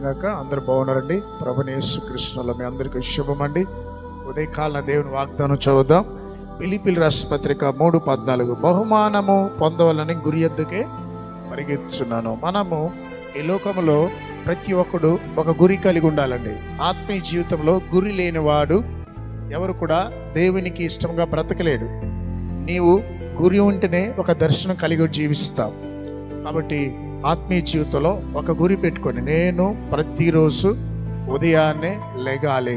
గాక అందరు బాగున్నారండి ప్రభునేసు కృష్ణలో మీ అందరికీ శుభమండి ఉదయకాలన దేవుని వాగ్దానం చదువుదాం పిలిపిలి రాష్ట్ర పత్రిక మూడు పద్నాలుగు బహుమానము పొందవాలని గురి ఎద్దుకే పరిగెత్తుచున్నాను మనము ఈ లోకంలో ప్రతి ఒక్కడు ఒక గురి కలిగి ఉండాలండి ఆత్మీయ జీవితంలో గురి లేనివాడు ఎవరు కూడా దేవునికి ఇష్టంగా బ్రతకలేడు నీవు గురి ఉంటేనే ఒక దర్శనం కలిగి జీవిస్తావు కాబట్టి ఆత్మీయ జీవితంలో ఒక గురి పెట్టుకొని నేను ప్రతిరోజు ఉదయాన్నే లెగాలి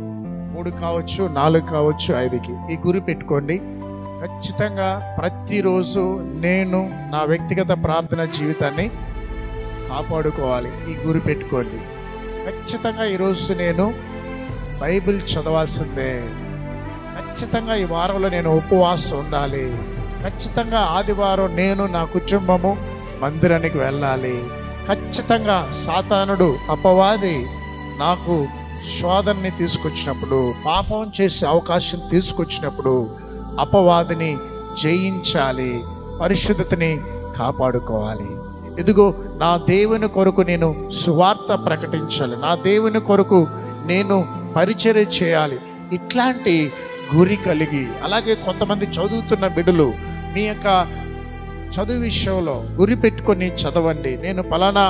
మూడు కావచ్చు నాలుగు కావచ్చు ఐదుకి ఈ గురి పెట్టుకోండి ఖచ్చితంగా ప్రతిరోజు నేను నా వ్యక్తిగత ప్రార్థన జీవితాన్ని కాపాడుకోవాలి ఈ గురి పెట్టుకోండి ఖచ్చితంగా ఈరోజు నేను బైబిల్ చదవాల్సిందే ఖచ్చితంగా ఈ వారంలో నేను ఉపవాసం ఉండాలి ఖచ్చితంగా ఆదివారం నేను నా కుటుంబము మందిరానికి వెళ్ళాలి ఖచ్చితంగా సాతానుడు అపవాది నాకు శోధనని తీసుకొచ్చినప్పుడు పాపం చేసే అవకాశం తీసుకొచ్చినప్పుడు అపవాదిని జయించాలి పరిశుద్ధతని కాపాడుకోవాలి ఇదిగో నా దేవుని కొరకు నేను సువార్త ప్రకటించాలి నా దేవుని కొరకు నేను పరిచర్య చేయాలి ఇట్లాంటి గురి కలిగి అలాగే కొంతమంది చదువుతున్న బిడ్డలు మీ యొక్క చదువు విషయంలో గురి పెట్టుకొని చదవండి నేను పలానా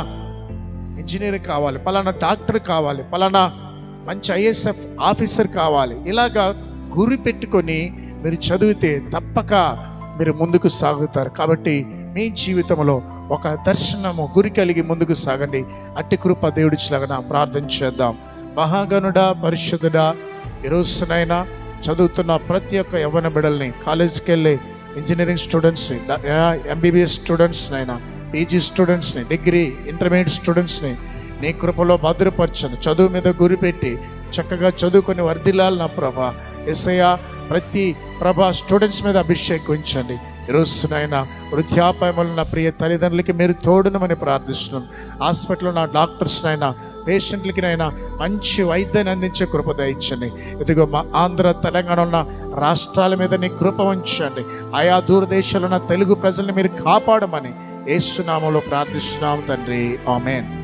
ఇంజనీర్ కావాలి పలానా డాక్టర్ కావాలి పలానా మంచి ఐఎస్ఎఫ్ ఆఫీసర్ కావాలి ఇలాగా గురి పెట్టుకొని మీరు చదివితే తప్పక మీరు ముందుకు సాగుతారు కాబట్టి మీ జీవితంలో ఒక దర్శనము గురి కలిగి ముందుకు సాగండి అట్టి కృప దేవుడిచ్చిలాగా ప్రార్థన చేద్దాం మహాగణుడా పరిశుద్ధుడా ఈరోజునైనా చదువుతున్న ప్రతి ఒక్క యవ్వన బిడల్ని కాలేజీకి వెళ్ళి ఇంజనీరింగ్ స్టూడెంట్స్ని ఎంబీబీఎస్ స్టూడెంట్స్నైనా పీజీ స్టూడెంట్స్ని డిగ్రీ ఇంటర్మీడియట్ స్టూడెంట్స్ని నీ కృపలో భద్రపరచను చదువు మీద గురిపెట్టి చక్కగా చదువుకొని వర్ధిల్లాలి నా ప్రభా ఎస్ఐయ ప్రతి ప్రభా స్టూడెంట్స్ మీద అభిషేకించండి ఈరోజునైనా వృద్ధాపాయములు నా ప్రియ తల్లిదండ్రులకి మీరు తోడునమని ప్రార్థిస్తున్నాం హాస్పిటల్లో నా డాక్టర్స్నైనా పేషెంట్లకినైనా మంచి వైద్యాన్ని అందించే కృప దయచండి ఇదిగో మా ఆంధ్ర తెలంగాణ ఉన్న రాష్ట్రాల మీద నీ కృప ఉంచండి ఆయా దూరదేశాల్లో ఉన్న తెలుగు ప్రజల్ని మీరు కాపాడమని ఏసునామంలో ప్రార్థిస్తున్నాం తండ్రి ఆమెన్